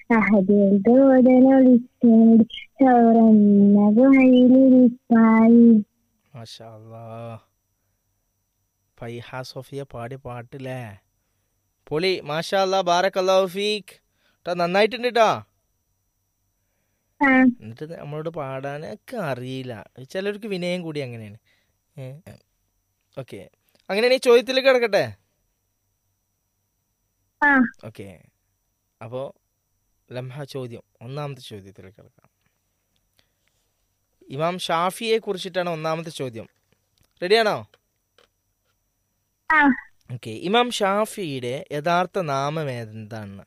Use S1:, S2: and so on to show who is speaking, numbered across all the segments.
S1: അഹദിൽ തോടലൊളിച്ചേടി ചോറന്ന ഗുഹയിലിരിപ്പായി
S2: മാഷാ അല്ലാ ഫൈഹ സോഫിയ പാടി പാട്ടില്ലേ പൊളി മാഷാ അല്ലാ ബാറക്കല്ലാഹു ഫീക്ക് ട്ടാ നന്നായിട്ടുണ്ട് ട്ടാ
S1: ആ
S2: എന്നിട്ട് നമ്മളോട് പാടാനൊക്കെ അറിയില്ല ചിലർക്ക് വിനയം കൂടി അങ്ങനെയാണ് ഓക്കെ അങ്ങനെയാണ് ഈ ചോദ്യത്തിലേക്ക് കിടക്കട്ടെ
S1: ആ
S2: ഓക്കെ അപ്പോൾ ലംഹ ചോദ്യം ഒന്നാമത്തെ ചോദ്യത്തിലേക്ക് കിടക്കാം ഇമാം ഷാഫിയെ കുറിച്ചിട്ടാണ് ഒന്നാമത്തെ ചോദ്യം റെഡിയാണോ
S1: ആ
S2: ഓക്കെ ഇമാം ഷാഫിയുടെ യഥാർത്ഥ നാമം എന്താണ്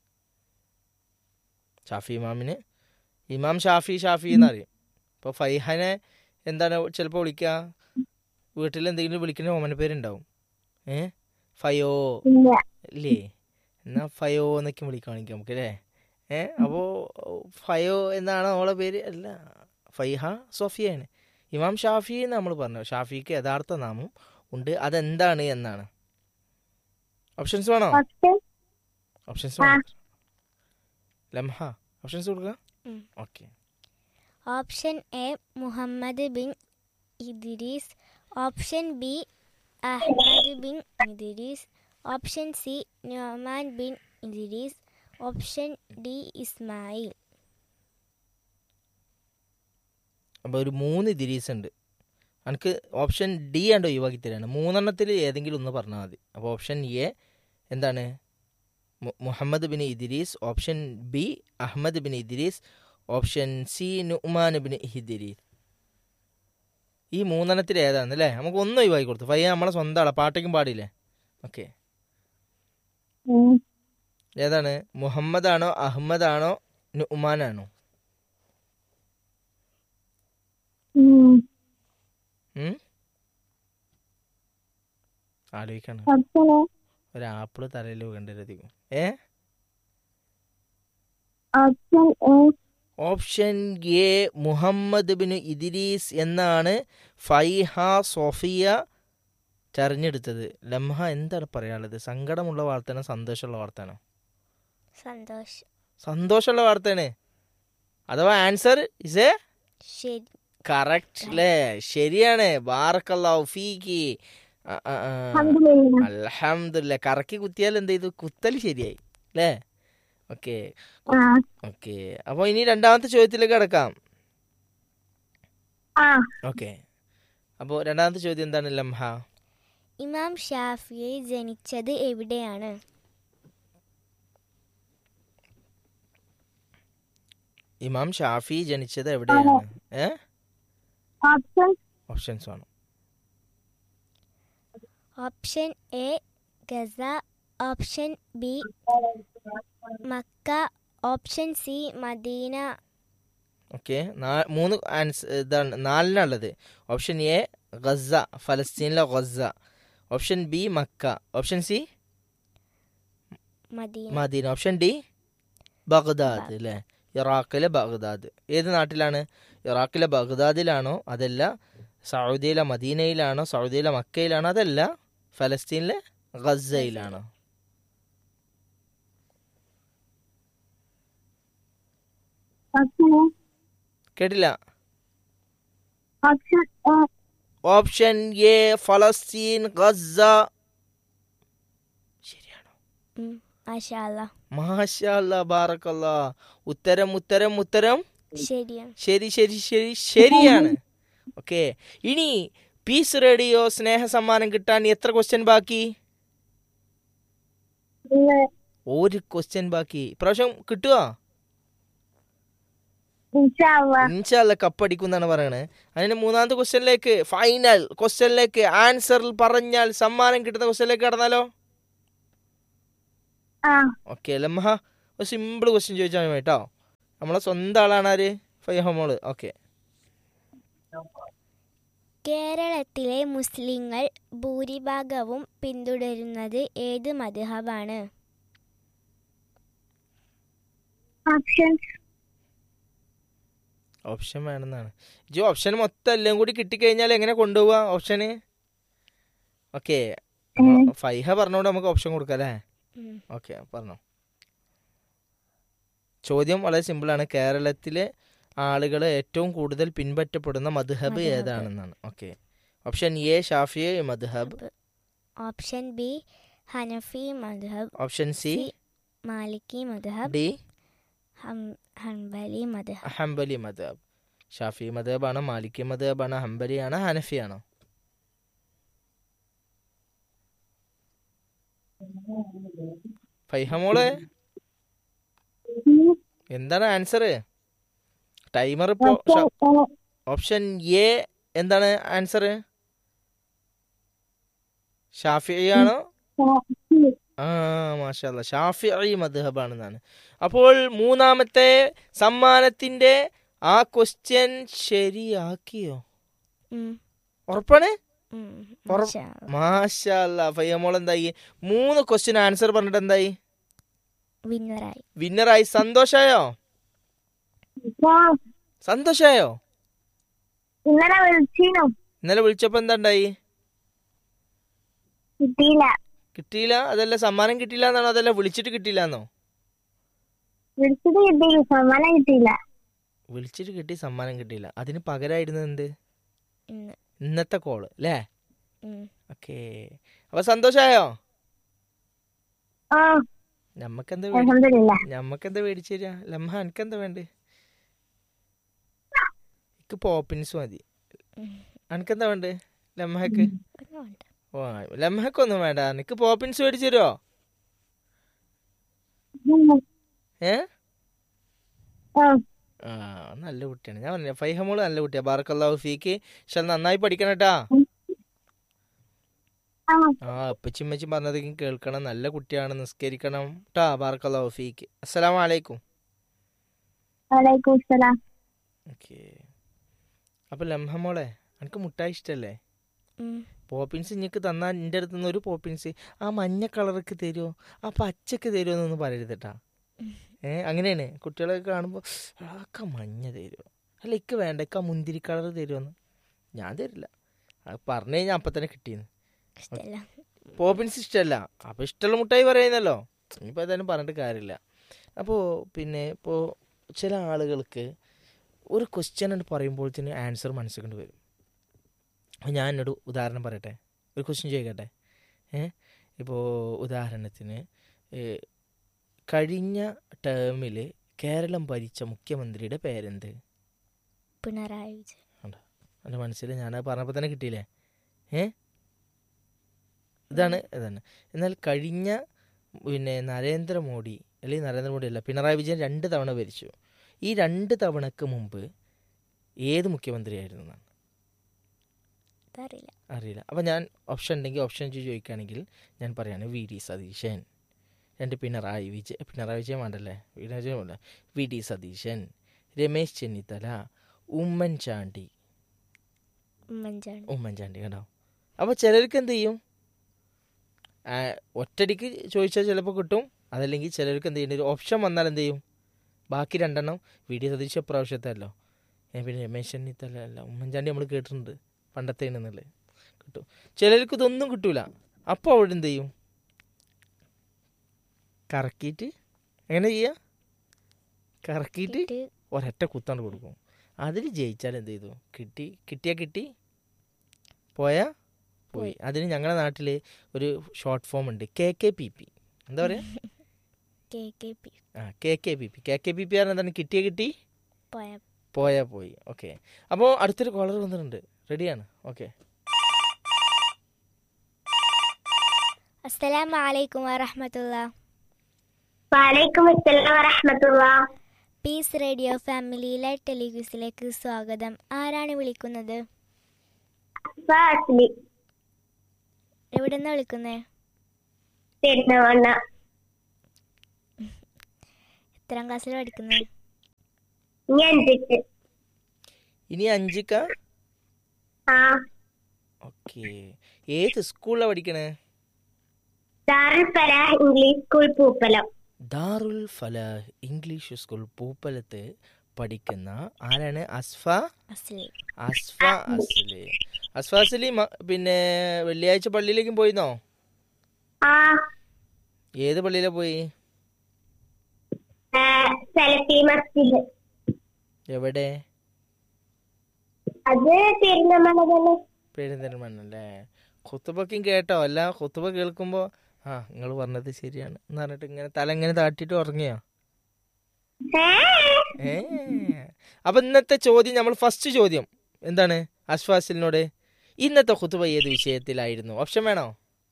S2: ഷാഫി ഇമാമിന് ഇമാം ഷാഫി ഷാഫി എന്നറിയും ഇപ്പോൾ ഫൈഹനെ എന്താണ് ചിലപ്പോൾ വിളിക്കുക വീട്ടിൽ എന്തെങ്കിലും വിളിക്കുന്ന ഓമന പേരുണ്ടാവും ഏ ഫയോ
S1: ഇല്ല
S2: ഇല്ലേ എന്നാ ഫയോ എന്നൊക്കെ വിളിക്കുകയാണെങ്കിൽ നമുക്ക് അല്ലേ ഏ അപ്പോൾ ഫയോ എന്നാണ് അവളെ പേര് അല്ല ഫൈഹ സോഫിയാണ് ഇമാം ഷാഫി എന്ന് നമ്മൾ പറഞ്ഞു ഷാഫിക്ക് യഥാർത്ഥ നാമം ഉണ്ട് അതെന്താണ് എന്നാണ് ഓപ്ഷൻസ് വേണോ
S1: പക്ഷെ
S2: ഓപ്ഷൻസ്
S1: ആ.
S2: വേണോ ലംഹ ഓപ്ഷൻസ് കൊടുക്കുക
S3: ഉം.
S2: Okay
S3: option A Muhammad bin Idris option B Ahmad bin Idris option C Noman bin Idris option D Ismail
S2: അപ്പോൾ ഒരു മൂന്ന് ദിരീസ് ഉണ്ട് എനിക്ക് ഓപ്ഷൻ ഡി ആണ്ട് ഒഴിവാക്കി തരാണ് മൂന്നെണ്ണത്തിൽ ഏതെങ്കിലും ഒന്ന് പറഞ്ഞാൽ മതി അപ്പോൾ ഓപ്ഷൻ എ എന്താണ് മു- Muhammad bin Idris option B Ahmad bin Idris option C Numan bin Idris ഈ മൂന്നെണ്ണത്തിൽ ഏതാണ് അല്ലേ നമുക്ക് ഒന്ന് ഒഴിവാക്കി കൊടുത്തു ഫയ്യ നമ്മളെ സ്വന്തമാണ് പാട്ടയ്ക്കും പാടില്ലേ ഓക്കെ
S1: ഉം,
S2: ഏതാണ് മുഹമ്മദ് ആണോ അഹമ്മദ് ആണോ നുമാനാണോ
S1: ഉം.
S2: ഉം? ആലോചിക്കണം
S1: ഓപ്ഷൻ എ
S2: ഒരു ആപ്പിള് തലയിൽ കണ്ടിരധികം A
S1: option A
S2: option A Muhammad bin Idris എന്നാണ് ഫൈഹ സോഫിയ തെരഞ്ഞെടുത്തത് ലംഹ എന്താണ് പറയാനുള്ളത് സങ്കടമുള്ള വാർത്തയാണോ സന്തോഷമുള്ള വാർത്തയാണോ
S3: സന്തോഷം
S2: സന്തോഷമുള്ള വാർത്തയാണ് അഥവാ ആൻസർ ഇസ് എ
S3: ശരി
S2: കറക്റ്റ് അല്ലേ ശരിയാണ് ബാറക്കല്ലാഹു ഫീക്ക്
S1: അൽഹംദുലില്ലാ.
S2: അൽഹംദുലില്ല കറക്കി കുത്തിയാൽ എന്ത് ചെയ്തു കുത്തൽ ശരിയായി അല്ലേ ഓക്കെ
S1: ആ
S2: ഓക്കെ അപ്പോൾ ഇനി രണ്ടാമത്തെ ചോദ്യത്തിലേക്ക് കിടക്കാം
S1: ആ
S2: ഓക്കെ അപ്പോൾ രണ്ടാമത്തെ ചോദ്യം എന്താണ് ലംഹ
S3: ഇമാം ഷാഫിയെ ജനിച്ചത് എവിടെയാണ്
S2: ഇമാം ഷാഫി ജനിച്ചത് എവിടെയാണ് ഏ
S1: ഓപ്ഷൻ
S2: ഓപ്ഷൻസ് വേണം
S3: option A Gaza option B Mecca option C Medina
S2: okay മൂന്ന് ആൻസർ ഇതാണ് നാലിനുള്ളത് ഓപ്ഷൻ എ ഗസ ഫലസ്തീനിലെ Gaza option B Mecca option C
S3: Medina
S2: Medina option D Baghdad അല്ലേ ഇറാഖിലെ ബഗ്ദാദ് ഏത് നാട്ടിലാണ് ഇറാഖിലെ ബഗ്ദാദിലാണോ അതല്ല സൗദിയിലെ മദീനയിലാണോ സൗദിയിലെ മക്കയിലാണോ അതല്ല ഫലസ്തീനിലെ ഗസയിലാണോ
S1: ഓപ്ഷൻ എ
S2: കേട്ടില്ല
S1: option A
S2: option A Palestine Gaza ശരിയാണോ
S3: മാഷാല്ല
S2: മാഷാ ബാറക്കല്ലാ ഉത്തരം ഉത്തരം ഉത്തരം
S3: ശരിയാണ്
S2: ശരി ശരി ശരി ശരിയാണ് ഓക്കെ ഇനി പീസ് റേഡിയോ സ്നേഹ സമ്മാനം കിട്ടാൻ എത്ര ക്വസ്റ്റ്യൻ ബാക്കി
S1: ഇന്ന്
S2: ഒരു ക്വസ്റ്റ്യൻ ബാക്കി ഇപ്രാവശ്യം കിട്ടുക
S1: ഇൻഷാ അല്ലാഹ്
S2: ഇൻഷാല്ല കപ്പടിക്കും എന്നാണ് പറയണത് അതിന് മൂന്നാമത്തെ ക്വസ്റ്റ്യനിലേക്ക് ഫൈനൽ ക്വസ്റ്റ്യനിലേക്ക് ആൻസറിൽ പറഞ്ഞാൽ സമ്മാനം കിട്ടുന്ന ക്വസ്റ്റ്യനിലേക്ക് കടന്നാലോ
S1: ആ
S2: ഓക്കെ ലംഹ ഒരു സിമ്പിൾ ക്വസ്റ്റ്യൻ ചോദിച്ചാൽ മതി കേട്ടോ നമ്മളെ സ്വന്തം ആളാണ് ആര് ഫൈഹമോള് ഓക്കെ
S3: കേരളത്തിലെ മുസ്ലിങ്ങൾ ഭൂരിഭാഗവും പിന്തുടരുന്നത് ഏത് മദ്ഹബാണ്
S1: ഓപ്ഷൻ
S2: ഓപ്ഷൻ വേണമെന്നാണ് ജി ഓപ്ഷൻ മൊത്തം എല്ലാം കൂടി കിട്ടിക്കഴിഞ്ഞാൽ എങ്ങനെ കൊണ്ടുപോവാ ഓപ്ഷന് ഓക്കെ ഫൈഹ പറഞ്ഞോണ്ട് നമുക്ക് ഓപ്ഷൻ കൊടുക്കാം അല്ലേ
S3: ഉം.
S2: ഓക്കെ പറഞ്ഞോ ചോദ്യം വളരെ സിമ്പിളാണ് കേരളത്തിലെ ആളുകൾ ഏറ്റവും കൂടുതൽ പിൻപറ്റപ്പെടുന്ന മദ്ഹബ്
S3: മദ്ഹബ്.
S2: ഏതാണെന്നാണ് ഓക്കെ ഓപ്ഷൻ എ ഷാഫിയ മദ്ഹബ്
S3: ഓപ്ഷൻ ബി ഹനഫി മദ്ഹബ്
S2: ഓപ്ഷൻ സി
S3: സി മാലിക്കി മദ്ഹബ്
S2: ഡി
S3: ഹം- ഹംബലി മദ്ഹബ്
S2: ഹംബലി മദ്ഹബ് ഷാഫി മദ്ഹബാണ് മാലിക്കി മദ്ഹബാണ് ഹംബലിയാണ് ഹനഫിയാണോ ഫൈഹമോളെ എന്താണ് ആൻസർ ടൈമർ ഇപ്പോ
S1: ഓപ്ഷൻ എ
S2: ഓപ്ഷൻ എ എന്താണ് ആൻസർ ഷാഫി ആണോ
S1: ഷാഫി
S2: ആ മാഷാല്ല ഷാഫി മദ്ഹബാണെന്നാണ് അപ്പോൾ മൂന്നാമത്തെ സമ്മാനത്തിന്റെ ആ ക്വസ്റ്റ്യൻ ശരിയാക്കിയോ
S3: ഉം,
S2: ഉറപ്പാണ്
S3: ഉം,
S2: ഉറ-
S3: മാഷാ അല്ലാ.
S2: മാഷാല്ല ഫയ്യമോൾ എന്തായി മൂന്ന് ക്വസ്റ്റ്യൻ ആൻസർ പറഞ്ഞിട്ട് എന്തായി
S3: വിന്നറായി
S2: വിന്നറായി സന്തോഷായോ
S1: ആ,
S2: സന്തോഷായോ
S1: ഇന്നലെ വിളിച്ചിനു
S2: ഇന്നലെ വിളിച്ചപ്പോ എന്താ ഉണ്ടായി
S1: കിട്ടിയില്ല
S2: കിട്ടിയില്ല അതല്ല സമ്മാനം കിട്ടിയില്ല എന്നാണോ അതല്ല വിളിച്ചിട്ട് കിട്ടിയില്ല എന്നോ
S1: വിളിച്ചിട്ട് കിട്ടി സമ്മാനം കിട്ടിയില്ല
S2: വിളിച്ചിട്ട് കിട്ടി സമ്മാനം കിട്ടിയില്ല അതിന് പകരമായിരുന്നു എന്ത്
S3: ഇന്ന്
S2: ഇന്നത്തെ കോള് അല്ലേ
S3: ഉം.
S2: ഓക്കേ അപ്പൊ സന്തോഷായോ
S1: ആ
S2: നമ്മക്കെന്താ
S1: അൽഹംദുലില്ല
S2: നമ്മക്കെന്താ മേടിച്ചു തരാ ലംഹ എനിക്കെന്താ വേണ്ടേ എനിക്ക് പോപ്പിൻസ് മതി എനിക്കെന്താ വേണ്ടേ ലംഹക്ക്
S3: ഒന്നും വേണ്ട.
S2: ഓ ലംഹക്കൊന്നും വേണ്ട എനിക്ക് പോപ്പിൻസ് മേടിച്ചു തരുമോ ഏ
S1: ആ
S2: ആ നല്ല കുട്ടിയാണ് ഞാൻ പറഞ്ഞില്ലേ ഫൈഹമോള് നല്ല കുട്ടിയാ ബാറക്കല്ലാഹു ഫീക്ക് പക്ഷെ നന്നായി പഠിക്കണം കേട്ടാ
S1: ആ
S2: ആ അപ്പച്ചിമ്മച്ചി പറഞ്ഞത് കേൾക്കണം നല്ല കുട്ടിയാണ് നിസ്കരിക്കണം ട്ടാ ബാറക്കല്ലാഹു ഫീക്ക് അസ്സലാമു അലൈക്കും
S1: വലൈക്കും സലാം
S2: ഓക്കെ അപ്പൊ ലംഹമോളെ എനിക്ക് മുട്ടായി ഇഷ്ടല്ലേ
S3: ഉം.
S2: പോപ്പിൻസ് ഇഞ്ഞിക്ക് തന്നാ നിന്റെ അടുത്ത് നിന്ന് ഒരു പോപ്പിൻസ് ആ മഞ്ഞ കളർക്ക് തരുമോ ആ പച്ചക്ക് തരുമോ എന്നൊന്നും പറയരുത് കേട്ടാ ഏ അങ്ങനെയാണ് കുട്ടികളൊക്കെ കാണുമ്പോൾ ആക്ക മഞ്ഞ തരുമോ അല്ല ഇക്ക് വേണ്ട ഇക്ക മുന്തിരി കളർ തരുമോന്ന് ഞാൻ തരില്ല അത് പറഞ്ഞു കഴിഞ്ഞാൽ അപ്പം തന്നെ കിട്ടിയെന്ന്
S3: ഇഷ്ടല്ല
S2: പോപ്പിൻസ് ഇഷ്ടമല്ല അപ്പോൾ ഇഷ്ടമുള്ള മുട്ടായി പറയുന്നല്ലോ ഇനിയിപ്പോൾ ഏതായാലും പറഞ്ഞിട്ട് കാര്യമില്ല അപ്പോൾ പിന്നെ ഇപ്പോൾ ചില ആളുകൾക്ക് ഒരു ക്വസ്റ്റ്യൻ എന്ന് പറയുമ്പോഴത്തേന് ആൻസർ മനസ്സിൽ കൊണ്ട് വരും അപ്പോൾ ഞാൻ എന്നോട് ഉദാഹരണം പറയട്ടെ ഒരു ക്വസ്റ്റ്യൻ ചോദിക്കട്ടെ ഏ ഇപ്പോൾ ഉദാഹരണത്തിന് ഏ, കഴിഞ്ഞ ടേമിൽ കേരളം ഭരിച്ച മുഖ്യമന്ത്രിയുടെ പേരെന്ത്
S3: പിണറായി വിജയൻ
S2: എൻ്റെ മനസ്സിൽ ഞാൻ പറഞ്ഞപ്പോൾ തന്നെ കിട്ടിയില്ലേ ഏ ഇതാണ് ഇതാണ് എന്നാൽ കഴിഞ്ഞ പിന്നെ നരേന്ദ്രമോദി അല്ലെങ്കിൽ നരേന്ദ്രമോദി അല്ല പിണറായി വിജയൻ രണ്ട് തവണ ഭരിച്ചു ഈ രണ്ട് തവണക്ക് മുമ്പ് ഏത് മുഖ്യമന്ത്രിയായിരുന്നു എന്നാണ്
S3: അതറിയില്ല
S2: അറിയില്ല അപ്പം ഞാൻ ഓപ്ഷൻ ഉണ്ടെങ്കിൽ ഓപ്ഷൻ ചോദിക്കുകയാണെങ്കിൽ ഞാൻ പറയാണ് വി ഡി സതീശൻ രണ്ട് പിണറായി വിജയൻ പിണറായി വിജയൻ വേണ്ടല്ലേ പിണറായി വിജയൻ വേണ്ട വി ഡി സതീശൻ രമേശ് ചെന്നിത്തല ഉമ്മൻചാണ്ടി
S3: ഉമ്മൻചാണ്ടി
S2: ഉമ്മൻചാണ്ടി കേട്ടോ അപ്പോൾ ചിലർക്ക് എന്ത് ചെയ്യും ആ, ഒറ്റടിക്ക് ചോദിച്ചാൽ ചിലപ്പോൾ കിട്ടും അതല്ലെങ്കിൽ ചിലർക്ക് എന്ത് ചെയ്യേണ്ടി ഒരു ഓപ്ഷൻ വന്നാൽ എന്ത് ചെയ്യും ബാക്കി രണ്ടെണ്ണം വി ഡി സതീശ് പ്രാവശ്യത്തെ അല്ലോ ഏ, പിന്നെ രമേശ് ചെന്നിത്തല അല്ല ഉമ്മൻചാണ്ടി നമ്മൾ കേട്ടിട്ടുണ്ട് പണ്ടത്തെ എന്നുള്ളത് കിട്ടും ചിലർക്ക് ഇതൊന്നും കിട്ടൂല അപ്പോൾ അവിടെ എന്ത് ചെയ്യും കറക്കിയിട്ട് എങ്ങനെ ചെയ്യുക കറക്കിയിട്ട്
S3: ഇട്ട്
S2: ഒരൊറ്റ കുത്താണ്ട് കൊടുക്കും അതിൽ ജയിച്ചാൽ എന്ത് ചെയ്തു കിട്ടി കിട്ടിയാ കിട്ടി പോയാ പോയി
S3: പോയി.
S2: അതിന് ഞങ്ങളുടെ നാട്ടിൽ ഒരു ഷോർട്ട് ഫോം ഉണ്ട് കെ കെ പി പി എന്താ പറയാ
S3: കെ കെ പി
S2: ആ K K P P K K P P എന്താണ് കിട്ടിയ കിട്ടി
S3: പോയ
S2: പോയാ പോയി ഓക്കെ അപ്പോൾ അടുത്തൊരു കോളർ വന്നിട്ടുണ്ട് റെഡിയാണ് ഓക്കെ
S3: അസ്സലാമു അലൈക്കും വറഹമത്തുള്ള
S1: വലൈക്കും അസ്സലാം വറഹ്മത്തുള്ള
S3: പീസ് റേഡിയോ ഫാമിലിയിലെ ടെലിവിസിലേക്ക് സ്വാഗതം ആരാണ് വിളിക്കുന്നത്
S1: ഫാസ്ലി
S3: എവിടെ നിന്ന് വിളിക്കുന്നത്
S1: പെരുന്നവണ്ണ
S3: എത്രാം ക്ലാസ്സിൽ പഠിക്കുന്നത്
S1: ഇനി അഞ്ചിട്ട്
S2: ഇനി അഞ്ചിക്ക
S1: ആ
S2: ഓക്കെ ഏത് സ്കൂളിലാണ് പഠിക്കണേ
S1: Darul Falah English school Pooppalam
S2: Darul Falah English school പൂപ്പലത്ത് പഠിക്കുന്ന ആരാണ് അസ്ഫ
S3: അസ്ലി
S2: അസ്ഫ അസ്ലി അസ്ഫ അസ്ലി മ- പിന്നെ വെള്ളിയാഴ്ച പള്ളിയിലേക്കും പോയിന്നോ
S1: ആ
S2: ഏത് പള്ളിയിലാ പോയി
S1: സെലഫി ഷഫി മസ്ജിദ്
S2: എവിടെ
S1: അത് പെരുന്തമണ തന്നെ
S2: പെരുന്തൽമണ്ണ അല്ലേ കുത്തുബക്കും കേട്ടോ അല്ല കുത്തുബ കേൾക്കുമ്പോ ആ നിങ്ങൾ പറഞ്ഞത് ശരിയാണ് എന്ന് പറഞ്ഞിട്ട് ഇങ്ങനെ തല ഇങ്ങനെ താട്ടിട്ട് ഉറങ്ങിയോ
S1: ഏ?
S2: ഏ അപ്പൊ ഇന്നത്തെ ചോദ്യം നമ്മൾ ഫസ്റ്റ് ചോദ്യം എന്താണ് അഷ്ഫാസിലിനോട് ഇന്നത്തെ കുത്തുബ ഏത് വിഷയത്തിലായിരുന്നു ഓപ്ഷൻ വേണോ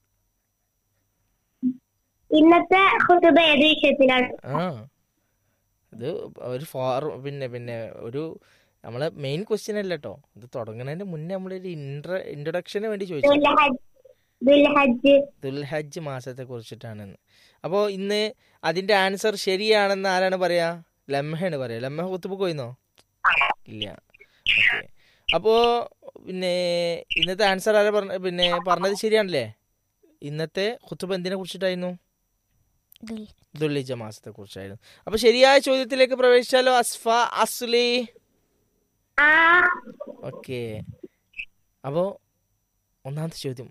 S1: ഇന്നത്തെ ഹുതുബ ഏത് വിഷയത്തിലാണ്
S2: ആ ഇത് ഒരു ഫോർ പിന്നെ പിന്നെ ഒരു നമ്മളെ മെയിൻ ക്വസ്റ്റ്യൻ അല്ല കേട്ടോ ഇത് തുടങ്ങുന്നതിന് മുന്നേ നമ്മളൊരു ഇൻട്ര ഇൻട്രൊഡക്ഷന് വേണ്ടി ചോദിച്ചു
S1: ദുൽഹജ് ദുൽഹജ്
S2: ദുൽഹജ്ജ് മാസത്തെ കുറിച്ചിട്ടാണെന്ന് അപ്പോൾ ഇന്ന് അതിന്റെ ആൻസർ ശരിയാണെന്ന് ആരാണ് പറയാ ലംഹയാണ് പറയാ ലംഹ കുത്തുബ് പോയിന്നോ ഇല്ല ഓക്കെ അപ്പോ പിന്നെ ഇന്നത്തെ ആൻസർ ആരാ പറഞ്ഞ പിന്നെ പറഞ്ഞത് ശരിയാണല്ലേ ഇന്നത്തെ കുത്തുബ് എന്തിനെ കുറിച്ചിട്ടായിരുന്നു
S3: ദുൽ
S2: ദുൽഹിജ മാസത്തെ കുറിച്ചായിരുന്നു അപ്പൊ ശരിയായ ചോദ്യത്തിലേക്ക് പ്രവേശിച്ചാലോ അസ്ഫ അസ്ലി
S1: ആ
S2: ഓക്കെ അപ്പോ ഒന്നാമത്തെ ചോദ്യം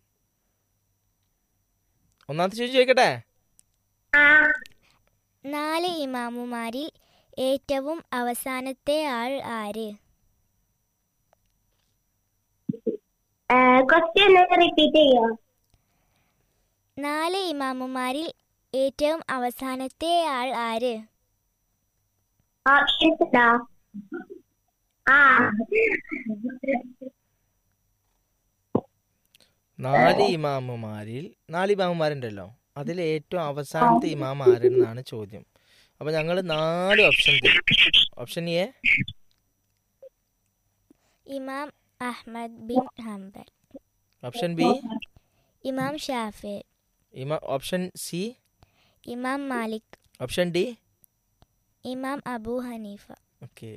S2: ഒന്നാമത്തെ ചോദ്യം ചോദിക്കട്ടെ
S1: ആ
S3: നാല് ഇമാമുമാരിൽ ഏറ്റവും അവസാനത്തെ ആൾ ആര്
S1: ക്വസ്റ്റ്യൻ റിപ്പീറ്റ് ചെയ്യോ
S3: നാല് ഇമാമുമാരിൽ ഏറ്റവും അവസാനത്തെ ആൾ ആര്
S1: ഓപ്ഷൻസ് ഉണ്ടോ ആ
S2: നാല് ഇമാമുമാരിൽ നാല് ഇമാമുമാരുണ്ടല്ലോ അതിൽ ഏറ്റവും അവസാനത്തെ ഇമാം ആരെന്നാണ് ചോദ്യം അപ്പൊ ഞങ്ങൾ നാല് ഓപ്ഷൻ തരും ഓപ്ഷൻ എ
S3: ഇമാം Ahmad bin Hanbal
S2: option B
S3: ഇമാം ഷാഫി
S2: ഇമാ ഓപ്ഷൻ സി
S3: ഇമാം മാലിക്
S2: ഓപ്ഷൻ ഡി
S3: ഇമാം അബു ഹനീഫ
S2: ഓക്കെ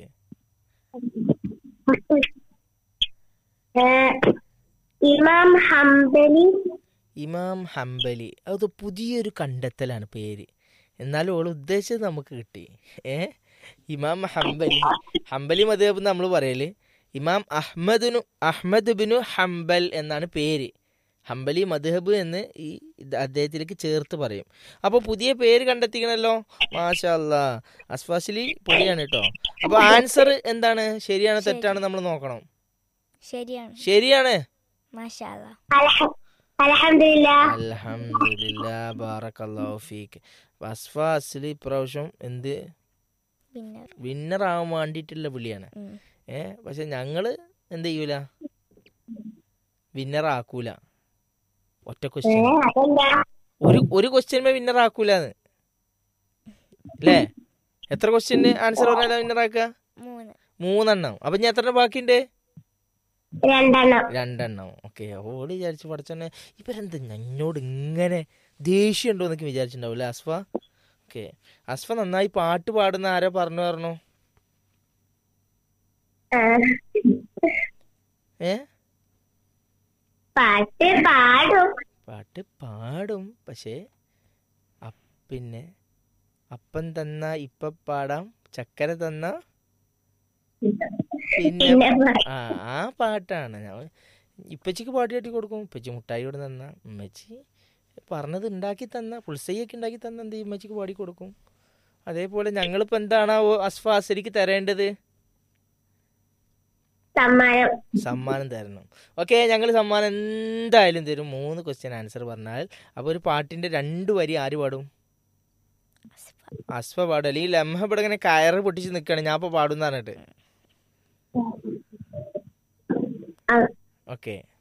S1: ഏ, ഇമാം ഹംബലി
S2: ഇമാം ഹംബലി അത് പുതിയൊരു കണ്ടെത്തലാണ് പേര് എന്നാലും ഓൾ ഉദ്ദേശിച്ചത് നമുക്ക് കിട്ടി ഏ ഇമാം ഹംബലി ഹംബലി മതേബ് നമ്മൾ പറയല് ഇമാം അഹ്മദിനു അഹ്മദ് ബിനു ഹംബൽ എന്നാണ് പേര് ഹംബലി മദ്ഹബ് എന്ന് ഈ ഇത് അദ്ദേഹത്തിലേക്ക് ചേർത്ത് പറയും അപ്പോൾ പുതിയ പേര് കണ്ടെത്തിക്കണല്ലോ മാഷാ അല്ലാ അസ്ഫാസിലി പൊളിയാണ് കേട്ടോ അപ്പോൾ ആൻസർ എന്താണ് ശരിയാണ് തെറ്റാണ് നമ്മൾ നോക്കണം
S3: ശരിയാണ്
S2: ശരിയാണ്
S3: മാഷാല്ല
S1: അലഹമില്ല
S2: അൽഹംദുലില്ലാ ബാറക്കല്ലാഹു ഫീക്ക് അസ്ഫ അസ്ലി ഇപ്രാവശ്യം എന്ത്
S3: വിന്നർ
S2: വിന്നർ ആവാൻ വേണ്ടിയിട്ടുള്ള വിളിയാണ് ഏ പക്ഷെ ഞങ്ങള് എന്ത് ചെയ്യൂല വിന്നർ ആക്കൂല ഒറ്റ ക്വസ്റ്റ്യൻ
S1: അതെന്താ
S2: ഒരു ഒരു ക്വസ്റ്റ്യൻ വിന്നർ ആക്കൂലെന്ന് അല്ലേ എത്ര ക്വസ്റ്റ്യന് ആൻസർ പറഞ്ഞാലും വിന്നർ ആക്കുക
S3: മൂന്ന്
S2: മൂന്നെണ്ണം അപ്പൊ ഞാൻ എത്ര ബാക്കിയുണ്ട്
S1: രണ്ടെണ്ണം
S2: രണ്ടെണ്ണം ഓക്കെ ഓള് വിചാരിച്ചു പഠിച്ചോന്നെ ഇവരെന്താ എന്നോട് ഇങ്ങനെ ദേഷ്യം ഉണ്ടോ എന്നൊക്കെ വിചാരിച്ചിട്ടുണ്ടാവില്ലേ അസ്ഫ ഓക്കെ അസ്ഫ നന്നായി പാട്ട് പാടുന്ന ആരോ പറഞ്ഞു പറഞ്ഞു
S1: ആ.
S2: ഏ
S1: പാട്ട് പാടും
S2: പാട്ട് പാടും പക്ഷേ അപ്പ് പിന്നെ അപ്പം തന്ന ഇപ്പ പാടാം ചക്കര തന്ന പിന്നെ
S1: പിന്നെ പാ-
S2: ആ ആ പാട്ടാണ് ഞാൻ ഇപ്പച്ചിക്ക് പാട്ട് കെട്ടി കൊടുക്കും ഇപ്പച്ചി മുട്ടായി ഇവിടെ തന്ന ഉമ്മച്ചി പറഞ്ഞത് ഉണ്ടാക്കി തന്ന പുൾസൈയൊക്കെ ഉണ്ടാക്കി തന്ന എന്ത് ചെയ്യും? ഉമ്മച്ചിക്ക് പാടി കൊടുക്കും അതേപോലെ ഞങ്ങളിപ്പോൾ എന്താണാവോ അസ്ഫ അസരിക്ക് തരേണ്ടത്
S1: സമ്മാനം
S2: സമ്മാനം തരണം ഓക്കെ ഞങ്ങൾ സമ്മാനം എന്തായാലും തരും മൂന്ന് ക്വസ്റ്റ്യൻ ആൻസർ പറഞ്ഞാൽ അപ്പോൾ ഒരു പാട്ടിന്റെ രണ്ട് വരി ആര് പാടും അസ്ഫ പാടും അല്ലെങ്കിൽ ലംഹ ഇവിടെ ഇങ്ങനെ കയറ് പൊട്ടിച്ച് നിൽക്കുകയാണ് ഞാൻ ഇപ്പോൾ പാടും എന്ന് പറഞ്ഞിട്ട്
S1: ആ.
S2: ഓക്കെ